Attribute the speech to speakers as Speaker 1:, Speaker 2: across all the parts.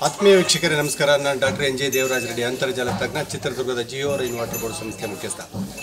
Speaker 1: ಆತ್ಮೀಯ ವೀಕ್ಷಕರೇ ನಮಸ್ಕಾರ ನಾನು doctor N J Devaraj Reddy ಅಂತರ್ಜಲ ತಜ್ಞ ಚಿತ್ರದುರ್ಗದ ಜಿಯೋ ರೈನ್ ವಾಟರ್ ಬೋರ್ಡ್ ಸಂಸ್ಥೆ ಮುಖ್ಯಸ್ಥ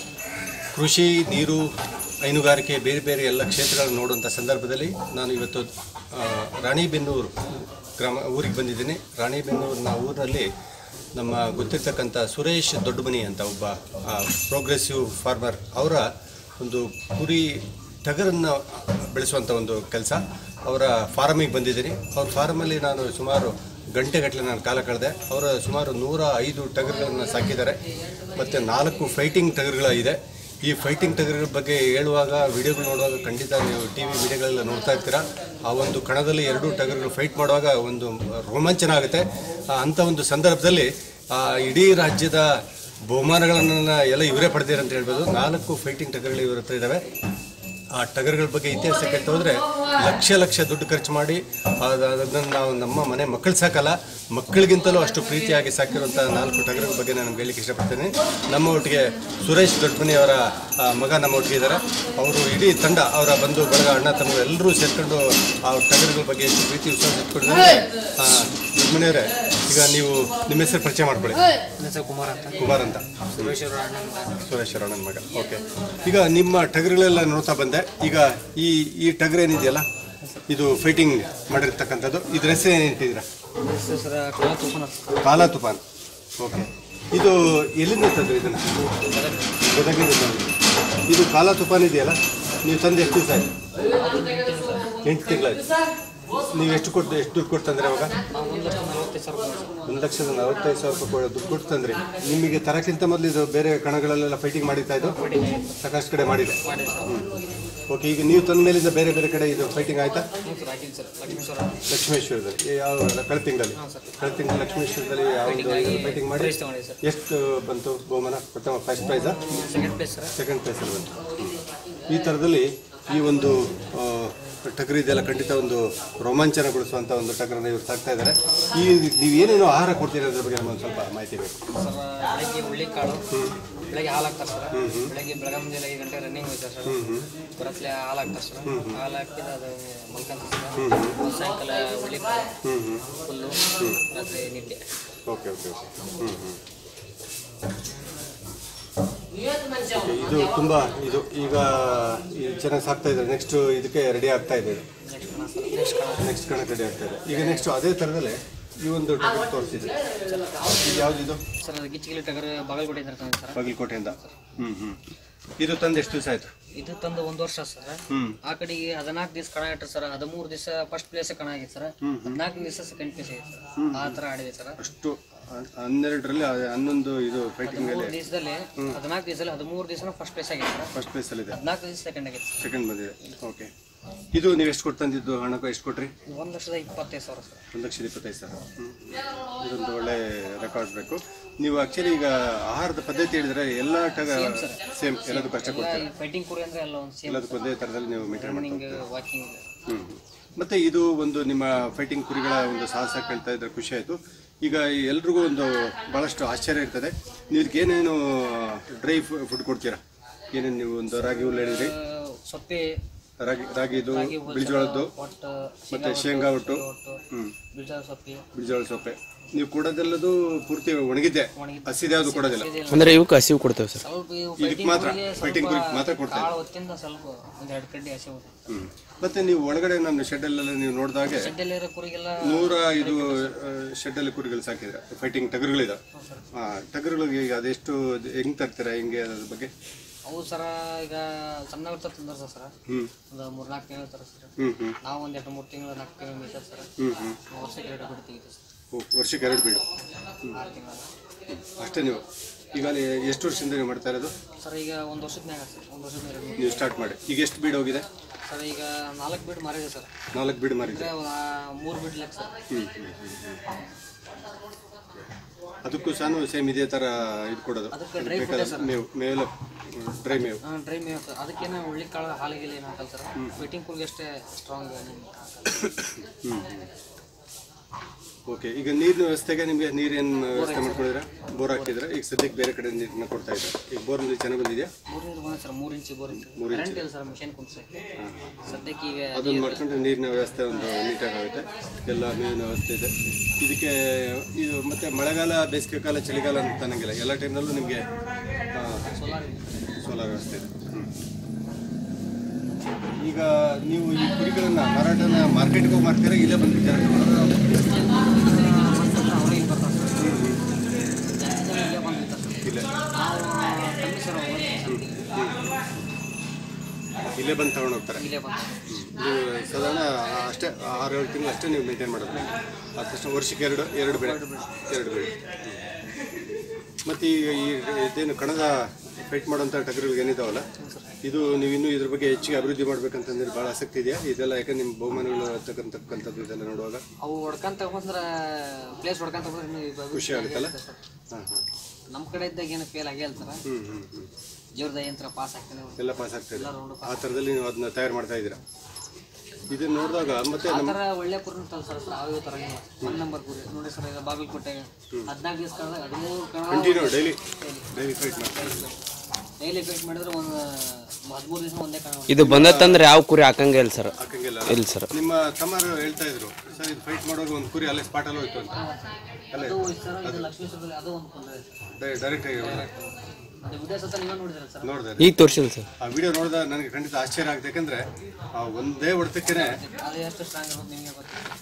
Speaker 1: ಕೃಷಿ ನೀರು ಹೈನುಗಾರಿಕೆ ಬೇರೆ ಬೇರೆ ಎಲ್ಲ ಕ್ಷೇತ್ರಗಳನ್ನು ನೋಡುವಂಥ ಸಂದರ್ಭದಲ್ಲಿ ನಾನು ಇವತ್ತು ಆ, ರಾಣಿಬೆನ್ನೂರು ಗ್ರಾಮ ಊರಿಗೆ ಬಂದಿದ್ದೀನಿ ರಾಣಿಬೆನ್ನೂರಿನ ಊರಿನಲ್ಲಿ ನಮ್ಮ ಗೊತ್ತಿರ್ತಕ್ಕಂಥ ಸುರೇಶ್ ದೊಡ್ಡಮನಿ ಅಂತ ಒಬ್ಬ ಪ್ರೋಗ್ರೆಸಿವ್ ಫಾರ್ಮರ್ ಅವರ ಒಂದು ಕುರಿ ಟಗರನ್ನು ಬೆಳೆಸುವಂಥ ಒಂದು ಕೆಲಸ ಅವರ ಫಾರಮಿಗೆ ಬಂದಿದ್ದೀನಿ ಅವ್ರ ಫಾರಮಲ್ಲಿ ನಾನು ಸುಮಾರು ಗಂಟೆಗಟ್ಟಲೆ ನಾನು ಕಾಲ ಕಳೆದೆ ಅವರ ಸುಮಾರು ನೂರ ಐದು ಟಗರುಗಳನ್ನು ಸಾಕಿದ್ದಾರೆ ಮತ್ತು ನಾಲ್ಕು ಫೈಟಿಂಗ್ ಟಗರುಗಳ ಇದೆ ಈ ಫೈಟಿಂಗ್ ಟಗರುಗಳ ಬಗ್ಗೆ ಹೇಳುವಾಗ ವಿಡಿಯೋಗಳು ನೋಡುವಾಗ ಖಂಡಿತ ನೀವು ಟಿ ವಿ ವಿಡಿಯೋಗಳೆಲ್ಲ ನೋಡ್ತಾ ಇರ್ತೀರಾ ಆ ಒಂದು ಕಣದಲ್ಲಿ ಎರಡು ಟಗರುಗಳು ಫೈಟ್ ಮಾಡುವಾಗ ಒಂದು ರೋಮಾಂಚನ ಆಗುತ್ತೆ ಆ, ಅಂಥ ಒಂದು ಸಂದರ್ಭದಲ್ಲಿ ಆ, ಇಡೀ ರಾಜ್ಯದ ಬಹುಮಾನಗಳನ್ನು ಎಲ್ಲ ಇವರೇ ಪಡೆದಿದ್ದಾರೆ ಅಂತ ಹೇಳ್ಬೋದು ನಾಲ್ಕು ಫೈಟಿಂಗ್ ಟಗರುಗಳು ಇವ್ರ ಹತ್ರ ಇದ್ದಾವೆ ಆ ಟಗರುಗಳ ಬಗ್ಗೆ ಇತಿಹಾಸ ಕೇಳ್ತಾ ಹೋದ್ರೆ ಲಕ್ಷ ಲಕ್ಷ ದುಡ್ಡು ಖರ್ಚು ಮಾಡಿ ಅದ್- ಅದನ್ನ ನಾವು ನಮ್ಮ ಮನೆ ಮಕ್ಕಳು ಸಾಕಲ್ಲ ಮಕ್ಕಳಿಗಿಂತಲೂ ಅಷ್ಟು ಪ್ರೀತಿಯಾಗಿ ಸಾಕಿರುವಂಥ ನಾಲ್ಕು ಟಗರುಗಳ ಬಗ್ಗೆ ನಾನು ಹೇಳಲಿಕ್ಕೆ ಇಷ್ಟಪಡ್ತೇನೆ ನಮ್ಮ ಒಟ್ಟಿಗೆ ಸುರೇಶ್ ದೊಡ್ಡಮನಿ ಅವರ ಆ, ಮಗ ನಮ್ಮ ಒಟ್ಟಿಗೆ ಇದ್ದಾರೆ ಅವರು ಇಡೀ ತಂಡ ಅವರ ಬಂಧು ಬಳಗ ಅಣ್ಣ ತಮ್ಮ ಎಲ್ಲರೂ ಸೇರ್ಕೊಂಡು ಆ ಟಗರುಗಳ ಬಗ್ಗೆ ಎಷ್ಟು ಪ್ರೀತಿ ವಿಶ್ವಾಸ ಇಟ್ಕೊಂಡಿದ್ದಾರೆ ದೊಡ್ಡಮನಿಯವರೇ ಈಗ ನೀವು ನಿಮ್ಮ ಹೆಸರು ಪರಿಚಯ ಮಾಡ್ಕೊಳ್ಳಿ
Speaker 2: ನನ್ನ ಹೆಸರು ಕುಮಾರ್ ಅಂತ
Speaker 1: ಕುಮಾರ್ ಅಂತ
Speaker 2: ಸುರೇಶ್ವರ ಅಣ್ಣನ ಮಗ.
Speaker 1: ಸುರೇಶ್ವರ ನನ್ನ ಮಗ ಓಕೆ ಈಗ ನಿಮ್ಮ ಟಗರುಗಳೆಲ್ಲ ನೋಡ್ತಾ ಬಂದೆ ಈಗ ಈ ಈ ಟಗರು ಏನಿದೆಯಲ್ಲ ಇದು ಫೈಟಿಂಗ್ ಮಾಡಿರ್ತಕ್ಕಂಥದ್ದು ಇದ್ರ ಹೆಸರು ಏನಿಟ್ಟಿದ್ದೀರಾ
Speaker 2: ನನ್ನ ಹೆಸರು ಸರ ಕಲಾ ತುಪ್ಪನ
Speaker 1: ಕಾಲಾ ತುಫಾನ್ ಓಕೆ ಇದು ಎಲ್ಲಿಂದ ತಂದ್ರು ಇದನ್ನು ಗದಗಿಂದ ತಂದ್ರು ಇದು ಕಾಲಾ ತುಫಾನ್ ಇದೆಯಲ್ಲ ನೀವು ತಂದು ಎಷ್ಟು ದಿವಸ ಆಯ್ತು ಎಂಟು ತಿಂಗಳಾಯ್ತು ನೀವು ಎಷ್ಟು ಕೊಟ್ಟು ಎಷ್ಟು ದುಡ್ಡು ಕೊಟ್ಟು ತಂದ್ರೆ ಅವಾಗ
Speaker 2: ನಾವು ಒಂದು ಲಕ್ಷ ನಲವತ್ತೈದು ಸಾವಿರ ರೂಪಾಯಿ ಸರ್.
Speaker 1: ಒಂದು ಲಕ್ಷದ ನಲವತ್ತೈದು ಸಾವಿರ ರೂಪಾಯಿ ದುಡ್ಡು ಕೊಟ್ಟು ತಂದ್ರಿ ನಿಮಗೆ ತರಕ್ಕಿಂತ ಮೊದಲು ಇದು ಬೇರೆ ಕಣಗಳಲ್ಲೆಲ್ಲ ಫೈಟಿಂಗ್ ಮಾಡಿತಾ ಇದು ಸಾಕಷ್ಟು ಕಡೆ ಮಾಡಿದೆ
Speaker 2: ಮಾಡಿ ಸರ್
Speaker 1: ಓಕೆ ಈಗ ನೀವು ತಂದ ಮೇಲಿಂದ ಬೇರೆ ಬೇರೆ ಕಡೆ ಇದು ಫೈಟಿಂಗ್ ಆಯ್ತಾ
Speaker 2: ಹ್ಞೂ ಸರ್ ಹಾಕಿನಿ ಸರ್ ಲಕ್ಷ್ಮೇಶ್ವರ
Speaker 1: ಲಕ್ಷ್ಮೇಶ್ವರದಲ್ಲಿ ಏ, ಯಾವ ಕಳೆದ ತಿಂಗಳಲ್ಲಿ ಕಳೆದ ತಿಂಗಳು ಲಕ್ಷ್ಮೇಶ್ವರದಲ್ಲಿ ಯಾವುದು ಫೈಟಿಂಗ್ ಮಾಡಿ
Speaker 2: ಪ್ರೈಸ್ ತಗೊಂಡಿದೆ ಸರ್
Speaker 1: ಎಷ್ಟು ಬಂತು ಬಹುಮಾನ ಪ್ರಥಮ ಫಸ್ಟ್ ಪ್ರೈಸಾ
Speaker 2: ಸೆಕೆಂಡ್ ಪ್ಲೇಸ್ ಸರ್
Speaker 1: ಸೆಕೆಂಡ್ ಪ್ರೈಸಲ್ಲಿ ಬಂತು ಈ ಥರದಲ್ಲಿ ಈ ಒಂದು ಆ, ಟಗರು ಇದೆಲ್ಲ ಖಂಡಿತ ಒಂದು ರೋಮಾಂಚನಗೊಳಿಸುವಂಥ ಒಂದು ಟಗರನ್ನ ಇವರು ಸಾಕ್ತಾ ಇದ್ದಾರೆ ಈ ನೀವು ಏನೇನು ಆಹಾರ ಕೊಡ್ತೀರಿ ಅದ್ರ ಬಗ್ಗೆ ನಮ್ಗೆ ಒಂದು ಸ್ವಲ್ಪ ಮಾಹಿತಿ ಬೇಕು
Speaker 2: ಸರ್ ಬೆಳಗ್ಗೆ ಹುಳ್ಳಿಕಾಳು ಬೆಳಗ್ಗೆ ಹಾಲು ಹಾಕ್ತಾರೆ ಸರ್ ಬೆಳಗ್ಗೆ ಬೆಳಗ್ಗೆ ಮುಂಜಾನೆ ಐದು ಗಂಟೆ ರನ್ನಿಂಗ್ ಹೋಗ್ತಾರೆ ಸರ್ ಬರತ್ಲೆ ಹಾಲು ಹಾಕ್ತಾರೆ ಸರ್ ಹಾಲು ಹಾಕಿದ ಅದು ಮಲ್ಕಂತ ಸರ್ ಮತ್ತು ಸಾಯಂಕಾಲ ಹುಳ್ಳಿಕಾಳು ಹುಲ್ಲು ರಾತ್ರಿ ನಿದ್ದೆ
Speaker 1: ಓಕೆ ಓಕೆ ಓಕೆ ಹ್ಞೂ ಹ್ಞೂ ಓಕೆ, ಇದು ತುಂಬ ಇದು ಈಗ ಈ ಚೆನ್ನಾಗಿ ಸಾಕ್ತಾ ಇದ್ದಾರೆ ನೆಕ್ಸ್ಟ್ ಇದಕ್ಕೆ ರೆಡಿ ಆಗ್ತಾ ಇದೆ ಇದು
Speaker 2: ನೆಕ್ಸ್ಟ್ ಸರ್ ನೆಕ್ಸ್ಟ್ ಕಾಳು
Speaker 1: ನೆಕ್ಸ್ಟ್ ಕಣಕ್ಕೆ ರೆಡಿ ಆಗ್ತಾ ಇದೆ ಈಗ ನೆಕ್ಸ್ಟ್ ಅದೇ ಥರದಲ್ಲೇ ಈ ಒಂದು ಟಗರ್ ತೋರಿಸಿದೆ ಇದು ಯಾವುದಿದು
Speaker 2: ಸರ್ ಅದು ಗಿಚ್ಚಿಗಿಲಿ ಟಗರ್ ಬಾಗಲಕೋಟೆ ಇರ್ತಾನೆ ಸರ್
Speaker 1: ಬಾಗಲಕೋಟೆಯಿಂದ ಹ್ಞೂ ಹ್ಞೂ ಇದು ತಂದು ಎಷ್ಟು ದಿವಸ ಆಯಿತು
Speaker 2: ಇದು ತಂದು ಒಂದು ವರ್ಷ ಸರ್
Speaker 1: ಹ್ಞೂ
Speaker 2: ಆ ಕಡೆಗೆ ಹದಿನಾಲ್ಕು ದಿವಸ ಕಣ ಇಟ್ರು ಸರ್ ಹದಿಮೂರು ದಿವಸ ಫಸ್ಟ್ ಪ್ಲೇಸ್ ಕಣ ಆಗಿತ್ತು ಸರ್ ಹದಿನಾಲ್ಕು ದಿವಸ ಸೆಕೆಂಡ್ ಪ್ಲೇಸ್ ಆಗಿತ್ತು ಸರ್ ಆ ಥರ ಆಡಿದೆ ಸರ್
Speaker 1: ಅಷ್ಟು ಹ- ಹನ್ನೆರಡರಲ್ಲಿ ಹನ್ನೊಂದು ಇದು ಫೈಟಿಂಗಲ್ಲಿ
Speaker 2: ಮೂರು ದಿವಸದಲ್ಲಿ ಹದಿನಾಲ್ಕು ದಿವಸದಲ್ಲಿ ಹದಿಮೂರು ದಿವಸ ಫಸ್ಟ್ ಪ್ಲೇಸ್ ಆಗಿತ್ತು ಸರ್
Speaker 1: ಫಸ್ಟ್ ಪ್ಲೇಸಲ್ಲಿದೆ
Speaker 2: ಹದಿನಾಲ್ಕು ದಿವಸ ಸೆಕೆಂಡ್ ಆಗಿತ್ತು ಸರ್
Speaker 1: ಸೆಕೆಂಡ್ ಬಂದಿದೆ ಓಕೆ ಇದು ನೀವು ಎಷ್ಟು ಕೊಟ್ಟು ತಂದಿದ್ದು ಹಣಕ್ಕೆ ಎಷ್ಟು ಕೊಟ್ರಿ
Speaker 2: ಒಂದು ಲಕ್ಷದ ಇಪ್ಪತ್ತೈದು ಸಾವಿರ ಸರ್
Speaker 1: ಒಂದು ಲಕ್ಷದ ಇಪ್ಪತ್ತೈದು ಸಾವಿರ ಹ್ಮ್. ಇದೊಂದು ಒಳ್ಳೆ ರೆಕಾರ್ಡ್ ಬೇಕು ನೀವು ಆಕ್ಚುಲಿ ಈಗ ಆಹಾರದ ಪದ್ಧತಿ ಹೇಳಿದ್ರೆ ಎಲ್ಲ ಟಗ ಸೇಮ್ ಎಲ್ಲದಕ್ಕೂ ಅಷ್ಟೇ
Speaker 2: ಎಲ್ಲ
Speaker 1: ಕೊಡ್ತಾರೆ
Speaker 2: ಈ ಫೈಟಿಂಗ್ ಕುರಿ ಅಂದ್ರೆ ಎಲ್ಲ ಒಂದು ಸೇಮ್
Speaker 1: ಎಲ್ಲದಕ್ಕೂ ಒಂದೇ ಥರದಲ್ಲಿ ನೀವು ಮೇಂಟೈನ್
Speaker 2: ರನ್ನಿಂಗ್
Speaker 1: ಮಾಡ್ಕೊಂಡು
Speaker 2: ವಾಕಿಂಗ್
Speaker 1: ಹ್ಮ್ ಮತ್ತೆ ಇದು ಒಂದು ನಿಮ್ಮ ಫೈಟಿಂಗ್ ಕುರಿಗಳ ಒಂದು ಸಾಹಸ ಕೇಳ್ತಾ ಇದ್ರೆ ಖುಷಿ ಆಯಿತು ಈಗ ಎಲ್ರಿಗೂ ಒಂದು ಭಾಳಷ್ಟು ಆಶ್ಚರ್ಯ ಇರ್ತದೆ ನೀವು ಇದಕ್ಕೆ ಏನೇನು ಡ್ರೈ ಫುಡ್ ಕೊಡ್ತೀರಾ ಏನೇನು ನೀವು ಒಂದು ರಾಗಿ ಹುಲ್ಲು ಹೇಳಿದ್ರಿ
Speaker 2: ಸೊಪ್ಪೆ
Speaker 1: ರಾಗಿ ರಾಗಿದು
Speaker 2: ರಾಗಿ ಹುಲ್ಲು,
Speaker 1: ಬಿಳಿಜೋಳದ್ದು
Speaker 2: ಒಟ್ಟು
Speaker 1: ಮತ್ತೆ ಶೇಂಗಾ ಒಟ್ಟು
Speaker 2: ಒಟ್ಟು
Speaker 1: ಹ್ಞೂ
Speaker 2: ಬೀಜ ಸೊಪ್ಪೆ
Speaker 1: ಬಿಳಿಜೋಳ ಸೊಪ್ಪೆ ನೀವು ಕೊಡೋದೆಲ್ಲದು ಪೂರ್ತಿ ಒಣಗಿದ್ದೆ
Speaker 2: ಒಣಗಿದ್ದೆ.
Speaker 1: ಹಸಿದೆ ಯಾವುದು ಕೊಡೋದಿಲ್ಲ
Speaker 3: ಅಂದ್ರೆ ಇವಕ್ಕೆ ಹಸಿವು ಕೊಡ್ತೇವೆ ಸರ್
Speaker 2: ಸ್ವಲ್ಪ ಇವು
Speaker 1: ಇದಕ್ಕೆ
Speaker 2: ಫೈಟಿಂಗ್
Speaker 1: ಮಾತ್ರ
Speaker 2: ಕುರಿಗೆ
Speaker 1: ಫೈಟಿಂಗ್
Speaker 2: ಸ್ವಲ್ಪ
Speaker 1: ಕುರಿಗೆ ಮಾತ್ರ ಕೊಡ್ತಾ
Speaker 2: ಕಾಳು ಹೊತ್ತಿಂದ ಸ್ವಲ್ಪ ಒಂದು ಎರಡು ಕಡ್ಡಿ ಹಸಿ ಹೋಗುತ್ತೆ
Speaker 1: ಹ್ಮ್ ಮತ್ತೆ ನೀವು ಒಳಗಡೆ ನಮ್ಮ ಶೆಡ್ಡಲ್ಲೆಲ್ಲ ನೀವು ನೋಡಿದಾಗೆ
Speaker 2: ಶೆಡ್ಡಲ್ಲಿರೋ ಕುರಿಗೆಲ್ಲ
Speaker 1: ನೂರ ಇದು ಶೆಡ್ಡಲ್ಲಿ ಕುರಿಗಳು ಸಾಕಿದ್ರೆ ಫೈಟಿಂಗ್ ಟಗರುಗಳಿದೆ ಹಾ ಟಗರುಗಳಿಗೆ ಈಗ ಅದೆಷ್ಟು ಹೆಂಗ್ ತರ್ತೀರಾ ಹೆಂಗೆ ಅದ್ರ ಬಗ್ಗೆ
Speaker 2: ಅವು ಸರ ಈಗ ಸಣ್ಣ ಇರ್ತದೆ ತಂದ್ರೆ ಸರ್
Speaker 1: ಹ್ಮ್
Speaker 2: ಒಂದು ಮೂರ್ನಾಲ್ಕು ತಿಂಗಳು ತರ ಸರ್
Speaker 1: ಹ್ಮ್ ಹ್ಮ್
Speaker 2: ನಾವು ಒಂದು ಎರಡು ಮೂರು ತಿಂಗಳು ನಾಲ್ಕು ತಿಂಗಳು ಮೀಸರ್ ಸರ್
Speaker 1: ಹ್ಮ್ ಹ್ಮ್
Speaker 2: ವರ್ಷಕ್ಕೆ ಎರಡು ಬಿಟ್ಟು ತೆಗಿತೀವಿ ಸರ್
Speaker 1: ಓ, ವರ್ಷಕ್ಕೆ ಎರಡು ಬೀಡು
Speaker 2: ಆರು ತಿಂಗಳು
Speaker 1: ಅಷ್ಟೇ ನೀವು ಈಗ ಅಲ್ಲಿ ಎಷ್ಟು ವರ್ಷದಿಂದ ನೀವು ಮಾಡ್ತಾ ಇರೋದು
Speaker 2: ಸರ್ ಈಗ ಒಂದು ವರ್ಷದ ಮ್ಯಾಗ ಸರ್ ಒಂದು ವರ್ಷದ ಮೇಲೆ ಎರಡು
Speaker 1: ನೀವು ಸ್ಟಾರ್ಟ್ ಮಾಡಿ ಈಗ ಎಷ್ಟು ಬೀಡ್ ಹೋಗಿದೆ
Speaker 2: ಸರ್ ಈಗ ನಾಲ್ಕು ಬಿಡ್ ಮಾರಿದೆ ಸರ್
Speaker 1: ನಾಲ್ಕು ಬೀಡ್ ಮಾರಿದ್ರೆ
Speaker 2: ಅಂದರೆ ಮೂರು ಬಿಡ್ ಲೆಕ್ಕ ಸರ್
Speaker 1: ಹ್ಮ್ ಹ್ಮ್ ಹ್ಮ್ ಹ್ಮ್. ಅದಕ್ಕೂ ಸಹ ಸೇಮ್ ಇದೇ ತರ ಇದು ಕೊಡೋದು
Speaker 2: ಅದಕ್ಕೆ ಡ್ರೈ ಫುಡ್
Speaker 1: ಬೇಕಾದ
Speaker 2: ಸರ್
Speaker 1: ಮೇವು ಮೇವೆಲ್ಲ ಡ್ರೈ ಮೇವು
Speaker 2: ಡ್ರೈ ಮೇವ್ ಸರ್ ಅದಕ್ಕೇನು ಉಳ್ಳಿ ಕಾಳು ಹಾಲಿಗೆಲ್ಲ ಏನು ಹಾಕಲ್ಲ ಸರ್ ಫಿಟ್ಟಿಂಗ್ ಕುರಿಗೆ ಅಷ್ಟೇ ಸ್ಟ್ರಾಂಗ್ ಏನು ಹಾಕಲ್ಲ
Speaker 1: ಹ್ಮ್ ಓಕೆ ಈಗ ನೀರಿನ ವ್ಯವಸ್ಥೆಗೆ ನಿಮಗೆ ನೀರೇನು ವ್ಯವಸ್ಥೆ ಮಾಡ್ಕೊಂಡಿದ್ದೀರಾ ಬೋರ್ ಹಾಕಿದ್ರೆ ಈಗ ಸದ್ಯಕ್ಕೆ ಬೇರೆ ಕಡೆ ನೀರನ್ನ ಕೊಡ್ತಾ ಇದ್ದಾರೆ ಈಗ ಬೋರ್ ನೀರು ಚೆನ್ನಾಗಿ ಬಂದಿದೆಯಾ
Speaker 2: ಮೂರು ನೀರು ಬಂದ ಸರ್ ಮೂರು ಇಂಚು ಬೋರ್
Speaker 1: ಮೂರು
Speaker 2: ಕರೆಂಟ್ ಇಲ್ಲ ಸರ್ ಮಿಷನ್ ಕುಂದ್ಸಕ್ಕೆ ಸದ್ಯಕ್ಕೆ ಈಗ
Speaker 1: ಅದನ್ನು ಮಾಡ್ಕೊಂಡ್ರೆ ನೀರಿನ ವ್ಯವಸ್ಥೆ ಒಂದು ನೀಟಾಗಿ ಆಗುತ್ತೆ ಎಲ್ಲ ನೀರಿನ ವ್ಯವಸ್ಥೆ ಇದೆ ಇದಕ್ಕೆ ಇದು ಮತ್ತೆ ಮಳೆಗಾಲ ಬೇಸಿಗೆ ಕಾಲ ಚಳಿಗಾಲ ಅಂತ ಅನ್ನಂಗಿಲ್ಲ ಎಲ್ಲ ಟೈಮ್ನಲ್ಲೂ ನಿಮಗೆ
Speaker 2: ಸೋಲಾರ್
Speaker 1: ಸೋಲಾರ್ ವ್ಯವಸ್ಥೆ ಇದೆ ಹ್ಮ್. ಈಗ ನೀವು ಈ ಕುರಿಗಳನ್ನ ಮಾರಾಟನ ಮಾರ್ಕೆಟ್ಗೆ ಹೋಗಿ ಮಾರ್ತೀರಾ ಇಲ್ಲೇ ಬಂದು ವಿಚಾರ
Speaker 2: ಅವರೇ ಇಲ್ಲಿ ಬರ್ತಾರೆ ಸರ್ ಜಾಸ್ತಿ ಜನ ಇಲ್ಲೇ ಬಂದಿರ್ತಾರೆ ಸರ್
Speaker 1: ಇಲ್ಲೇ
Speaker 2: ನಾವು ಕಮ್ಮಿ ಸರ್ ಅವ್ರು
Speaker 1: ಇಲ್ಲೇ ಬಂದು ತಗೊಂಡು ಹೋಗ್ತಾರೆ
Speaker 2: ಇಲ್ಲೇ ಬಂದು
Speaker 1: ನೀವು ಸಾಧಾರಣ ಅಷ್ಟೇ ಆರು ಏಳು ತಿಂಗಳು ಅಷ್ಟೇ ನೀವು ಮೇಂಟೈನ್ ಮಾಡೋದು ಆದ ತಕ್ಷಣ ವರ್ಷಕ್ಕೆ ಎರಡು ಎರಡು ಬೆಳೆ ಎರಡು ಬೆಳೆ ಮತ್ತು ಈಗ ಈ ಇದೇನು ಕಣದ ಫೈಟ್ ಮಾಡೋಂಥ ಟಗರುಗಳು ಏನಿದಾವಲ್ಲ ಇದು ನೀವು ಇನ್ನೂ ಇದ್ರ ಬಗ್ಗೆ ಹೆಚ್ಚಿಗೆ ಅಭಿವೃದ್ಧಿ ಮಾಡ್ಬೇಕಂತಂದ್ರೆ ಭಾಳ ಆಸಕ್ತಿ ಇದೆಯಾ ಇದೆಲ್ಲ ಯಾಕಂದ್ರೆ ನಿಮ್ಮ ಬಹುಮಾನಗಳು ತಕ್ಕಂತಕ್ಕಂಥದ್ದು ಇದೆಲ್ಲ ನೋಡುವಾಗ
Speaker 2: ಅವು ಹೊಡ್ಕೊಂತ ತಗೊಂಡ್ರೆ ಪ್ಲೇಸ್ ಹೊಡ್ಕೊಂತ ತಗೊಂಡ್ರೆ
Speaker 1: ಖುಷಿ ಆಗುತ್ತಲ್ಲ ಹಾಂ ಹಾಂ
Speaker 2: ನಮ್ಮ ಕಡೆ ಇದ್ದಾಗ ಏನು ಫೇಲ್ ಆಗೇ ಸರ್
Speaker 1: ಹ್ಞೂ ಹ್ಞೂ ಹ್ಞೂ
Speaker 2: ಜೋರ್ದ ಯಂತ್ರ ಪಾಸ್ ಆಗ್ತಾನೆ
Speaker 1: ಎಲ್ಲ ಪಾಸ್ ಆಗ್ತಾ ಇದೆ
Speaker 2: ಎಲ್ಲ ರೌಂಡ್
Speaker 1: ಆ ಥರದಲ್ಲಿ ನೀವು ಅದನ್ನ ತಯಾರು ಮಾಡ್ತಾ ಇದ್ದೀರಾ ಇದನ್ನ ನೋಡಿದಾಗ ಮತ್ತೆ
Speaker 2: ಆ
Speaker 1: ನಮ್ಮ
Speaker 2: ಥರ ಒಳ್ಳೆ ಕುರಿ ಸರ್ ಸರ್ ಯಾವ ಥರ ಒನ್ ನಂಬರ್ ಕುರಿ ನೋಡಿ ಸರ್ ಈಗ ಬಾಗಲಕೋಟೆಗೆ ಹದಿನಾಲ್ಕು ದಿವಸ ಕಳೆದಾಗ ಹದಿಮೂರು ಕಣ
Speaker 1: ಕಂಟಿನ್ಯೂ ಡೈಲಿ ಡೈಲಿ ಫೈಟ್ ಮಾಡ್ತಾ ಇದ್ದೀರಾ
Speaker 2: ಡೈಲಿ ಫಿಟ್ ಮಾಡಿದ್ರೆ ಒಂದು ಹದಿಮೂರು ದಿವಸ ಒಂದೇ ಕಣ
Speaker 3: ಇದು ಬಂದತ್ತಂದ್ರೆ ಯಾವ ಕುರಿ ಹಾಕಂಗೆ ಇಲ್ಲ ಸರ್
Speaker 1: ಹಾಕಂಗಿಲ್ಲ
Speaker 3: ಇಲ್ಲ ಸರ್
Speaker 1: ನಿಮ್ಮ ತಮ್ಮರು ಹೇಳ್ತಾ ಇದ್ರು ಸರ್ ಇದು ಫೈಟ್ ಮಾಡುವಾಗ ಒಂದು ಕುರಿ ಅಲ್ಲೇ ಸ್ಪಾಟಲ್ಲಿ ಹೋಯ್ತು ಅಂತ ಅಲ್ಲೇ
Speaker 2: ಅದು ಸರ್ ಇದು ಲಕ್ಷ್ಮೀಶ್ವರದಲ್ಲಿ ಅದು ಒಂದು ಕೊಂದ್ರೆ
Speaker 1: ಡೈರೆಕ್ಟ್ ಆಗಿ
Speaker 2: ಅದು ವಿಡಿಯೋ ಸತ ನೀವೇ ನೋಡಿದ್ರಲ್ಲ ಸರ್
Speaker 1: ನೋಡಿದೆ
Speaker 3: ಈಗ ತೋರಿಸಿಲ್ಲ ಸರ್
Speaker 1: ಆ ವಿಡಿಯೋ ನೋಡಿದಾಗ ನನಗೆ ಖಂಡಿತ ಆಶ್ಚರ್ಯ ಆಗುತ್ತೆ ಯಾಕಂದ್ರೆ ಆ ಒಂದೇ ಹೊಡೆತಕ್ಕೇನೆ
Speaker 2: ಅದು ಎಷ್ಟು ಸ್ಟ್ರಾಂಗ್ ಇರೋದು ನಿಮಗೆ ಗೊತ್ತಿಲ್ಲ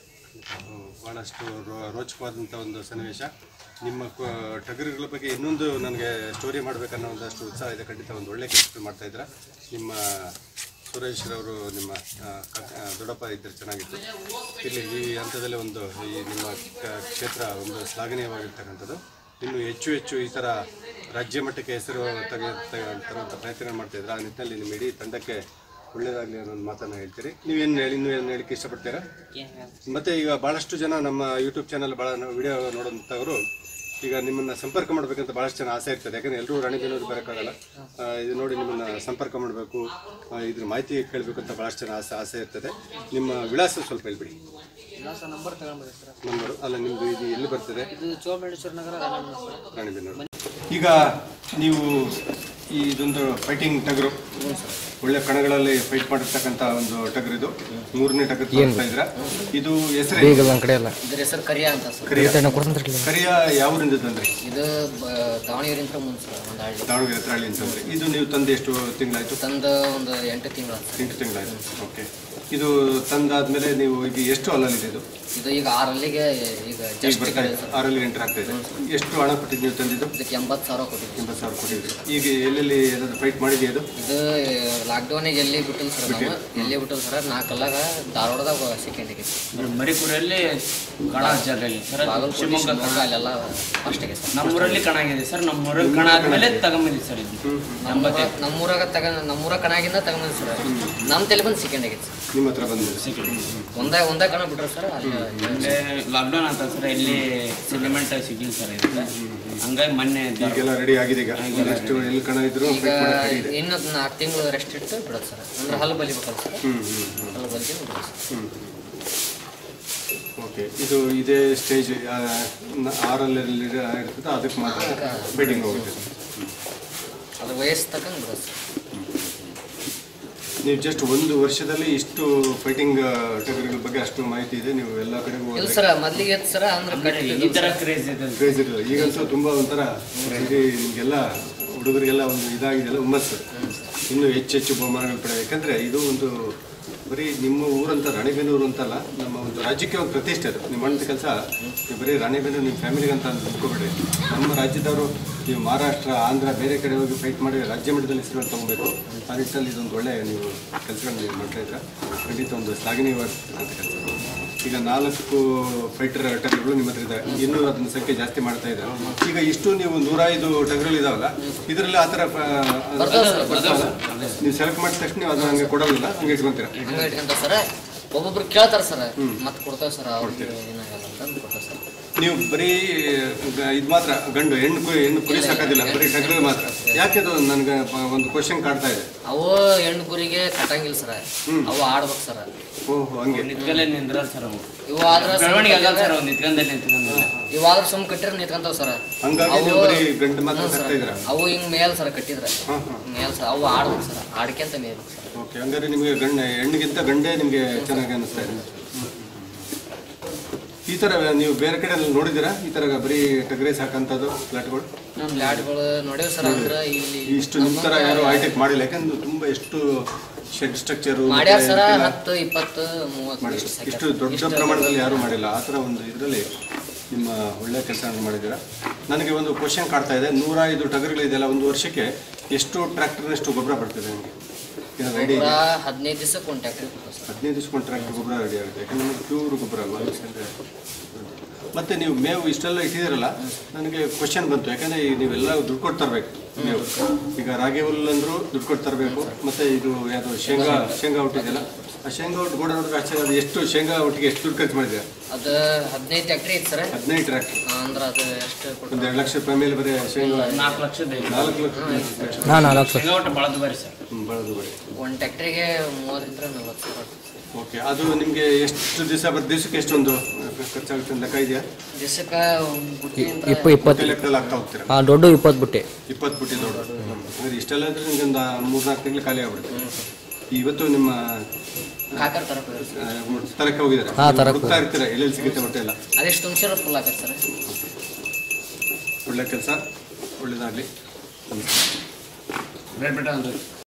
Speaker 1: ಭಾಳಷ್ಟು ರೋ- ರೋಚಕವಾದಂಥ ಒಂದು ಸನ್ನಿವೇಶ ನಿಮ್ಮ ಕ- ಟಗರುಗಳ ಬಗ್ಗೆ ಇನ್ನೊಂದು ನನಗೆ ಸ್ಟೋರಿ ಮಾಡಬೇಕನ್ನೋ ಒಂದಷ್ಟು ಉತ್ಸಾಹ ಇದೆ ಖಂಡಿತ ಒಂದು ಒಳ್ಳೆ ಕೆಲಸ ಮಾಡ್ತಾ ಇದ್ದೀರಾ ನಿಮ್ಮ ಸುರೇಶ್ ರವರು ನಿಮ್ಮ ಆ, ಕ- ಆ, ದೊಡ್ಡಪ್ಪ ಇದ್ದರೆ ಚೆನ್ನಾಗಿತ್ತು ಇಲ್ಲಿ ಈ ಹಂತದಲ್ಲಿ ಒಂದು ಈ ನಿಮ್ಮ ಕ- ಕ್ಷೇತ್ರ ಒಂದು ಶ್ಲಾಘನೀಯವಾಗಿರ್ತಕ್ಕಂಥದ್ದು ಇನ್ನು ಹೆಚ್ಚು ಹೆಚ್ಚು ಈ ಥರ ರಾಜ್ಯ ಮಟ್ಟಕ್ಕೆ ಹೆಸರು ತೆಗೆ ತೆಗೆ- ತರುವಂಥ ಪ್ರಯತ್ನ ಮಾಡ್ತಾ ಇದ್ದಾರೆ ಆ ನಿಟ್ಟಿನಲ್ಲಿ ನಿಮ್ಮ ಇಡೀ ತಂಡಕ್ಕೆ ಒಳ್ಳೆಯದಾಗಲಿ ಅನ್ನೋ ಒಂದು ಮಾತನ್ನು ಹೇಳ್ತೀರಿ ನೀವೇನು ಹೇಳಿ ಇನ್ನೂ ಏನು ಹೇಳಕ್ಕೆ ಇಷ್ಟಪಡ್ತೀರಾ
Speaker 2: ಏನು ಹೇಳಿ
Speaker 1: ಮತ್ತೆ ಈಗ ಬಹಳಷ್ಟು ಜನ ನಮ್ಮ ಯೂಟ್ಯೂಬ್ ಚಾನಲ್ ಭಾಳ ವಿಡಿಯೋ ನೋಡುವಂಥವ್ರು ಈಗ ನಿಮ್ಮನ್ನ ಸಂಪರ್ಕ ಮಾಡಬೇಕಂತ ಬಹಳಷ್ಟು ಜನ ಆಸೆ ಇರ್ತದೆ ಯಾಕಂದ್ರೆ ಎಲ್ಲರೂ ರಾಣಿಬೆನ್ನೂರು ಬರೋಕ್ಕಾಗಲ್ಲ ಆ, ಇದು ನೋಡಿ ನಿಮ್ಮನ್ನ ಸಂಪರ್ಕ ಮಾಡಬೇಕು ಇದ್ರ ಮಾಹಿತಿ ಕೇಳಬೇಕು ಅಂತ ಬಹಳಷ್ಟು ಜನ ಆಸೆ ಆಸೆ ಇರ್ತದೆ ನಿಮ್ಮ ವಿಳಾಸ ಸ್ವಲ್ಪ ಹೇಳ್ಬಿಡಿ
Speaker 2: ಇಲ್ಲ ಸರ್ ನಂಬರ್ ತಗೊಂಡ್ಬಿಡಿ ಸರ್
Speaker 1: ನಂಬರು ಅಲ್ಲ ನಿಮ್ಮದು ಇದು ಎಲ್ಲಿ ಬರ್ತದೆ
Speaker 2: ಇದು ಚೋಳಮೇಶ್ವರ ನಗರ ರಾಮಣ್ಣ ಸರ್
Speaker 1: ರಾಣಿಬೆನ್ನೂರು ಈಗ ನೀವು ಈ ಇದೊಂದು ಫೈಟಿಂಗ್ ಟಗರು ಒಳ್ಳೆ ಕಣಗಳಲ್ಲಿ ಫೈಟ್ ಮಾಡಿರ್ತಕ್ಕಂಥ ಒಂದು ಟಗರು ಇದು ಮೂರನೇ ಟಗರು ತೋರಿಸ್ತಾ ಇದ್ರ ಇದು ಹೆಸರೇ
Speaker 3: ನಮ್ಮ ಕಡೆ ಎಲ್ಲ
Speaker 2: ಇದ್ರ ಹೆಸರು ಕರಿಯ ಅಂತ ಸರ್
Speaker 1: ಕರಿಯ ಕರಿಯ ಯಾವ ಊರಿಂದ ತಂದ್ರಿ
Speaker 2: ಇದು ಬ- ದಾವಣಗೆರೆಯಿಂದ ಮುಂದೆ ಸರ್ ಒಂದು ಹಳ್ಳಿ
Speaker 1: ದಾವಣಗೆರೆ ಹತ್ರ ಹಳ್ಳಿ ಅಂತಂದ್ರೆ ಇದು ನೀವು ತಂದು ಎಷ್ಟು ತಿಂಗಳಾಯ್ತು
Speaker 2: ತಂದು ಒಂದು ಎಂಟು ತಿಂಗಳು
Speaker 1: ಎಂಟು ತಿಂಗಳಾಯ್ತು ಓಕೆ ಇದು ತಂದಾದ್ಮೇಲೆ ನೀವು ಈಗ ಎಷ್ಟು ಅಲ್ಲಲ್ಲಿದೆ ಇದು
Speaker 2: ಇದು ಈಗ ಆರಲ್ಲಿಗೆ ಈಗ
Speaker 1: ಈಗ
Speaker 2: ಜಸ್ಟ್
Speaker 1: ಬರ್ತಾ ಇದೆ ಆರಲ್ಲಿ ಎಂಟರ್ ಆಗ್ತಾ ಇದೆ ಎಷ್ಟು ಹಣ ಕೊಟ್ಟಿದ್ದು ನೀವು ತಂದಿದ್ದು
Speaker 2: ಇದಕ್ಕೆ ಎಂಬತ್ತು ಸಾವಿರ ಕೊಟ್ಟಿದ್ವಿ
Speaker 1: ಎಂಬತ್ತು ಸಾವಿರ ಕೊಟ್ಟಿದ್ದು ಈಗ ಎಲ್ಲೆಲ್ಲಿ ಏನಾದ್ರು ಫೈಟ್ ಮಾಡಿದೆಯಾ ಅದು
Speaker 2: ಇದು ಲಾಕ್ಡೌನಿಗೆ ಎಲ್ಲಿ ಬಿಟ್ಟಿಲ್ಲ ಸರ್ ನಾವು ಎಲ್ಲಿ ಬಿಟ್ಟಿಲ್ಲ ಸರ್ ನಾಲ್ಕಲ್ಲಾಗ ಧಾರವಾಡದಾಗ ಸೆಕೆಂಡಿಗೆ
Speaker 4: ಮರಿಪುರಲ್ಲಿ ಕಣ ಜಾಗ ಸರ್
Speaker 2: ಬಾಗಲಕೋಟೆ ಶಿವಮೊಗ್ಗ ಅಲ್ಲೆಲ್ಲ ಫಸ್ಟಿಗೆ ಸರ್
Speaker 4: ನಮ್ಮೂರಲ್ಲಿ ಕಣ ಆಗಿದೆ ಸರ್ ನಮ್ಮೂರಲ್ಲಿ ಕಣ ಆದ್ಮೇಲೆ ತಗೊಂಬಂದಿದ್ದು ಸರ್ ಇದು
Speaker 2: ನಮ್ಮೂರ ನಮ್ಮೂರಾಗ ತಗ ನಮ್ಮೂರ ಕಣಾಗಿಂದ ತಗೊಂಬಂದ್ ಸರ್ ನಮ್ಮ ತಲೆ ಬಂದು ಸೆಕೆಂಡ್ ಆಗಿತ್ತು ಸರ್
Speaker 1: ನಿಮ್ಮ ಹತ್ರ ಬಂದಿದೆ
Speaker 2: ಒಂದೇ ಒಂದೇ ಕಣ ಬಿಟ್ರು ಸರ್ ಅಲ್ಲಿ
Speaker 4: ಅಂದ್ರೆ ಲಾಕ್ಡೌನ್ ಅಂತ ಸರ್ ಎಲ್ಲಿ ಸೆಟಲ್ಮೆಂಟ್ ಸಿಗ್ಲಿಲ್ಲ ಸರ್ ಇದಕ್ಕೆ ಹಂಗಾಗಿ ಮೊನ್ನೆ ದ-
Speaker 1: ಈಗೆಲ್ಲ ರೆಡಿ ಆಗಿದೆ ಈಗ ಎಷ್ಟು ಎಲ್ಲಿ ಕಣ ಇದ್ರು
Speaker 2: ಈಗ
Speaker 1: ಫೈಟ್ ಮಾಡಕ್ಕೆ ready ಇದೆ
Speaker 2: ಇನ್ನೊಂದು ನಾಲ್ಕು ತಿಂಗಳು ರೆಸ್ಟ್ ಇಟ್ಟು ಬಿಡೋದು ಸರ್ ಅಂದ್ರೆ ಹಲ್ಲು ಬಲಿಬೇಕಲ್ಲ ಸರ್
Speaker 1: ಹ್ಮ್ ಹ್ಮ್ ಹ್ಮ್
Speaker 2: ಹಲ್ಲು ಬಲ್ತಿ ಬಿಡೋದು ಸರ್
Speaker 1: ಹ್ಮ್ ಓಕೆ ಇದು ಇದೇ ಸ್ಟೇಜ್ ಆರಲ್ಲಿ ಇರ್ತದೆ ಅದಕ್ಕೆ ಮಾತ್ರ ಬೆಟ್ಟಿಂಗ್ ಹೋಗುತ್ತೆ
Speaker 2: ಅದ್ರ ವಯಸ್ಸು ತಕ್ಕಂಗೆ ಬಿಡೋದು ಸರ್
Speaker 1: ನೀವು ಜಸ್ಟ್ ಒಂದು ವರ್ಷದಲ್ಲಿ ಇಷ್ಟು ಫೈಟಿಂಗ್ ಟಗರುಗಳ ಬಗ್ಗೆ ಅಷ್ಟು ಮಾಹಿತಿ ಇದೆ ನೀವು ಎಲ್ಲ ಕಡೆಗೂ
Speaker 2: ಇಲ್ಲ ಸರ್ ಮೊದ್ಲಿಗೆ ಎತ್ತು ಸರ್ ಅಂದ್ರೆ ಕಟ್ಟಿ
Speaker 4: ಈ ತರ ಕ್ರೇಜ್ ಇದೆ
Speaker 1: ಕ್ರೇಜ್ ಇರ್ತದೆ ಈಗಂತೂ ತುಂಬ ಒಂಥರ ಇಡೀ ನಿಮಗೆಲ್ಲ ಹುಡುಗರಿಗೆಲ್ಲ ಒಂದು ಇದಾಗಿದೆಯಲ್ಲ ಹುಮ್ಮಸ್ಸು ಇನ್ನೂ ಹೆಚ್ಚು ಹೆಚ್ಚು ಬಹುಮಾನಗಳು ಪಡೆಯ ಯಾಕಂದರೆ ಇದು ಒಂದು ಬರೀ ನಿಮ್ಮ ಊರಂತ ರಾಣಿಬೆನ್ನೂರು ಅಂತಲ್ಲ ನಮ್ಮ ಒಂದು ರಾಜ್ಯಕ್ಕೆ ಒಂದು ಪ್ರತಿಷ್ಠೆ ಅದು ನೀವು ಮಾಡಿದ ಕೆಲಸ ನೀವು ಬರೀ ರಾಣಿಬೆನ್ನೂರು ನಿಮ್ಮ ಫ್ಯಾಮಿಲಿಗೆ ಅಂತ ಅಂದ್ಕೊಬೇಡ್ರಿ ನಮ್ಮ ರಾಜ್ಯದವರು ನೀವು ಮಹಾರಾಷ್ಟ್ರ ಆಂಧ್ರ ಬೇರೆ ಕಡೆ ಹೋಗಿ ಫೈಟ್ ಮಾಡಿ ರಾಜ್ಯ ಮಟ್ಟದಲ್ಲಿ ಹೆಸರುಗಳು ತೊಗೊಬೇಕು ಆ ನಿಟ್ಟಿನಲ್ಲಿ ಇದೊಂದು ಒಳ್ಳೆಯ ನೀವು ಕೆಲಸಗಳನ್ನ ನೀವು ಮಾಡ್ತಾ ಇದ್ದೀರಾ ಖಂಡಿತ ಒಂದು ಶ್ಲಾಘನೀಯವಾಗಿರ್ತಕ್ಕಂಥ ಕೆಲಸ ಈಗ ನಾಲ್ಕು ಫೈಟರ್ ಟಗರುಗಳು ನಿಮ್ಮ ಹತ್ರ ಇದೆ ಇನ್ನೂ ಅದನ್ನ ಸಂಖ್ಯೆ ಜಾಸ್ತಿ ಮಾಡ್ತಾ ಇದ್ದಾರೆ ಈಗ ಇಷ್ಟು ನೀವು ನೂರೈದು ಟಗರುಗಳು ಇದಾವಲ್ಲ ಇದರಲ್ಲಿ ಆ ಥರ ಬರ್ತಾವಲ್ಲ ನೀವು ಸೆಲೆಕ್ಟ್ ಮಾಡಿದ ತಕ್ಷಣ ನೀವು ಅದನ್ನ ಹಂಗೆ ಕೊಡೋದಿಲ್ಲ ಹಂಗೆ ಇಟ್ಕೊಂತೀರ
Speaker 2: ಹಂಗೆ ಇಟ್ಕೊಂತ ಸರ್ ಒಬ್ಬೊಬ್ರು ಕೇಳ್ತಾರ ಸರ್ ಮತ್ತೆ ಕೊಡ್ತೇವೆ ಸರ್ ಅವ್ರಿಗೆ ಏನಾಗಲ್ಲ ಅಂತಂದು ಕೊಡ್ತೇವೆ ಸರ್
Speaker 1: ನೀವು ಬರೀ ಗ- ಇದು ಮಾತ್ರ ಗಂಡು ಹೆಣ್ಣು ಕುರಿ ಹೆಣ್ಣು ಕುರಿ ಸಾಕೋದಿಲ್ಲ ಬರೀ ಟಗರು ಮಾತ್ರ ಯಾಕೆ ಅದು ನನಗೆ ಒಂದು ಕ್ವಶನ್ ಕಾಡ್ತಾ ಇದೆ
Speaker 2: ಅವು ಹೆಣ್ಣು ಕುರಿಗೆ ಕಟ್ಟಂಗಿಲ್ಲ ಸರ್ ಅವು ಆಡ್ಬೇಕು ಸರ್
Speaker 1: ಓಹೋ ಹಂಗೆ
Speaker 4: ನಿಂತ್ಕಲ್ಲೇ ನಿಂದ್ರಲ್ಲ ಸರ್ ಅವು
Speaker 2: ಇವು ಆದ್ರ
Speaker 4: ಬೆಳವಣಿಗೆ ಆಗಲ್ಲ ಸರ್ ಅವು ನಿಂತ್ಕೊಂಡೇ ನಿಂತ್ಕೊಂಡಲ್ಲ
Speaker 2: ಇವು ಆದ್ರ ಸುಮ್ ಕಟ್ಟಿರ ನಿಂತ್ಕೊಂತಾವ ಸರ್
Speaker 1: ಹಂಗಾಗಿ ನೀವು ಬರೀ ಗಂಡು ಮಾತ್ರ
Speaker 2: ಹ್ಞೂ ಸರ್
Speaker 1: ಸಾಕ್ತಾ ಇದ್ದೀರಾ
Speaker 2: ಅವು ಹಿಂಗ್ ಮೇಲ್ ಸರ್ ಕಟ್ಟಿದ್ರೆ
Speaker 1: ಹಾಂ ಹಾಂ
Speaker 2: ಮೇಲ್ ಸರ್ ಅವು ಆಡ್ಬೇಕು ಸರ್ ಆಡ್ಕೊಂತ ಮೇಲ್ ಸರ್
Speaker 1: ಓಕೆ ಹಂಗಾದ್ರೆ ನಿಮಗೆ ಗಂಡ ಹೆಣ್ಣಿಗಿಂತ ಗಂಡೇ ನಿಮಗೆ ಚೆನ್ನಾಗಿ ಅನಿಸ್ತಾ ಇದೆ ಈ ಥರ ನೀವು ಬೇರೆ ಕಡೆ ಎಲ್ಲ ನೋಡಿದ್ದೀರಾ ಈ ಥರ ಬರೀ ಟಗರೆ ಸಾಕಂಥದ್ದು ಫ್ಲಾಟ್ಗಳು
Speaker 2: ನಮ್ಮ ಲ್ಯಾಡ್ಗಳು ನೋಡೇವ್ ಸರ್ ಅಂದ್ರ ಇಲ್ಲಿ
Speaker 1: ಇಷ್ಟು ನಿಮ್ಮ ಥರ ಯಾರು ಹೈಟೆಕ್ ಮಾಡಿಲ್ಲ ಯಾಕಂದ್ರೆ ತುಂಬ ಎಷ್ಟು ಶೆಡ್ ಸ್ಟ್ರಕ್ಚರು
Speaker 2: ಮಾಡ್ಯಾರ ಸರ ಹತ್ತು ಇಪ್ಪತ್ತು ಮೂವತ್ತು
Speaker 1: ಮಾಡಿಲ್ಲ
Speaker 2: ಇಷ್ಟು
Speaker 1: ಇಷ್ಟು
Speaker 2: ಸಾಕ್ಯಾರ.
Speaker 1: ದೊಡ್ಡ
Speaker 2: ಇಷ್ಟು
Speaker 1: ಪ್ರಮಾಣದಲ್ಲಿ ಯಾರೂ ಮಾಡಿಲ್ಲ ಆ ಥರ ಒಂದು ಇದರಲ್ಲಿ ನಿಮ್ಮ ಒಳ್ಳೆ ಕೆಲಸ ಮಾಡಿದ್ದೀರಾ ನನಗೆ ಒಂದು ಕ್ವಶನ್ ಕಾಡ್ತಾ ಇದೆ ನೂರ ಐದು ಟಗರುಗಳಿದೆಯಲ್ಲ ಒಂದು ವರ್ಷಕ್ಕೆ ಎಷ್ಟು ಟ್ರ್ಯಾಕ್ಟರ್ನಷ್ಟು ಗೊಬ್ಬರ ಬರ್ತದೆ ನಿಮಗೆ ಏನಾದ್ರು ಐಡಿಯಾ
Speaker 2: ಗೊಬ್ಬರ
Speaker 1: ಇದೆಯಾ
Speaker 2: ಹದಿನೈದು ದಿವಸಕ್ಕೆ ಒಂದು ಟ್ಯಾಕ್ಟ್ರಿ ಸರ್
Speaker 1: ಹದಿನೈದು ದಿವಸಕೊಂಡು ಟ್ರ್ಯಾಕ್ಟರ್ ಗೊಬ್ಬರ ರೆಡಿ ಆಗುತ್ತೆ ಯಾಕಂದ್ರೆ ನಿಮಗೆ ಪ್ಯೂರ್ ಗೊಬ್ಬರ ಅಲ್ವಾ ಯಾಕಂದ್ರೆ ಮತ್ತೆ ನೀವು ಮೇವು ಇಷ್ಟೆಲ್ಲ ಇಟ್ಟಿದ್ದೀರಲ್ಲ ನನಗೆ ಕ್ವಶನ್ ಬಂತು ಯಾಕಂದ್ರೆ ಈ ನೀವೆಲ್ಲ ದುಡ್ಡು ಕೊಟ್ಟು ತರಬೇಕು ಮೇವು ಈಗ ರಾಗಿ ಹುಲ್ಲು ಅಂದ್ರು ದುಡ್ಡು ಕೊಟ್ಟು ತರಬೇಕು ಮತ್ತೆ ಇದು ಯಾವುದು ಶೇಂಗಾ ಶೇಂಗಾ ಹುಟ್ಟಿದೆಯಲ್ಲ ಆ ಶೇಂಗಾ ಹುಟ್ಟು ಗೋಡ ನೋಡಿದ್ರೆ ಆಶ್ಚರ್ಯ ಅದು ಎಷ್ಟು ಶೇಂಗಾ ಒಟ್ಟಿಗೆ ಎಷ್ಟು ದುಡ್ಡು ಖರ್ಚು ಮಾಡಿದೆ
Speaker 2: ಅದು ಹದಿನೈದು ಟ್ಯಾಕ್ಟ್ರಿ ಐತೆ ಸರ್
Speaker 1: ಹದಿನೈದು ಟ್ರ್ಯಾಕ್ಟರ್
Speaker 2: ಅಂದ್ರೆ ಅದು ಎಷ್ಟು ಕೊಟ್ಟು
Speaker 1: ಒಂದು ಎರಡು ಲಕ್ಷ ರೂಪಾಯಿ ಮೇಲೆ ಬರೀ ಶೇಂಗಾ
Speaker 4: ನಾಲ್ಕು ಲಕ್ಷದ ಐದು.
Speaker 1: ನಾಲ್ಕು ಲಕ್ಷ
Speaker 3: ಹಾಂ ನಾಲ್ಕು
Speaker 4: ಶೇಂಗಾ ಒಟ್ಟು ಬಳದು ಬರ್ರಿ ಸರ್
Speaker 1: ಹ್ಮ್, ಬಳದು ಬರೀ
Speaker 2: ಒಂದು ಟ್ಯಾಕ್ಟ್ರಿಗೆ ಮೂವತ್ತರಿಂದ ನಲ್ವತ್ತು ಸಾವಿರ ಆಗುತ್ತೆ ಸರ್.
Speaker 1: ಓಕೆ ಅದು ನಿಮಗೆ ಎಷ್ಟು ದಿವಸ ಬರ್ ದಿವಸಕ್ಕೆ ಎಷ್ಟೊಂದು ಖರ್ಚಾಗುತ್ತೆ ಅಂತ ಲೆಕ್ಕ ಇದೆಯಾ
Speaker 2: ದಿವಸಕ್ಕೆ ಬುಟ್ಟಿಯಿಂದ
Speaker 3: ಇಪ್ಪ ಇಪ್ಪತ್ತು
Speaker 1: ಲೆಕ್ಕದಲ್ಲಿ ಆಗ್ತಾ ಹೋಗ್ತೀರಾ
Speaker 3: ಹಾಂ ದೊಡ್ಡ ಇಪ್ಪತ್ತು ಬುಟ್ಟಿ
Speaker 1: ಇಪ್ಪತ್ತು ಬುಟ್ಟಿ ದೊಡ್ಡ ಅಂದ್ರೆ ಇಷ್ಟೆಲ್ಲ ಇದ್ರೆ ನಿಮ್ಗೆ ಒಂದು ಮೂರ್ನಾಲ್ಕು ತಿಂಗಳು ಖಾಲಿ ಆಗ್ಬಿಡುತ್ತೆ ಇವತ್ತು ನಿಮ್ಮ
Speaker 2: ಕಾಕರ್ ತರಕ್ಕೆ
Speaker 1: ಆ, ತರಕ್ಕೆ ಹೋಗಿದ್ದಾರೆ
Speaker 3: ಹಾ, ತರಕ್ಕೆ
Speaker 1: ಹುಡುಕ್ತಾ ಇರ್ತೀರಾ ಎಲ್ಲೆಲ್ಲಿ ಸಿಗುತ್ತೆ ಬಟ್ಟೆ ಎಲ್ಲ
Speaker 2: ಅದೆಷ್ಟು ತುಂಬಿಸಿರೋ ಫುಲ್ ಆಗತ್ತೆ ಸರ್
Speaker 1: ಒಳ್ಳೆ ಕೆಲಸ ಒಳ್ಳೇದಾಗಲಿ
Speaker 4: ರೇಟ್ ಬಿಟ್ಟ ಅಂದ್ರೆ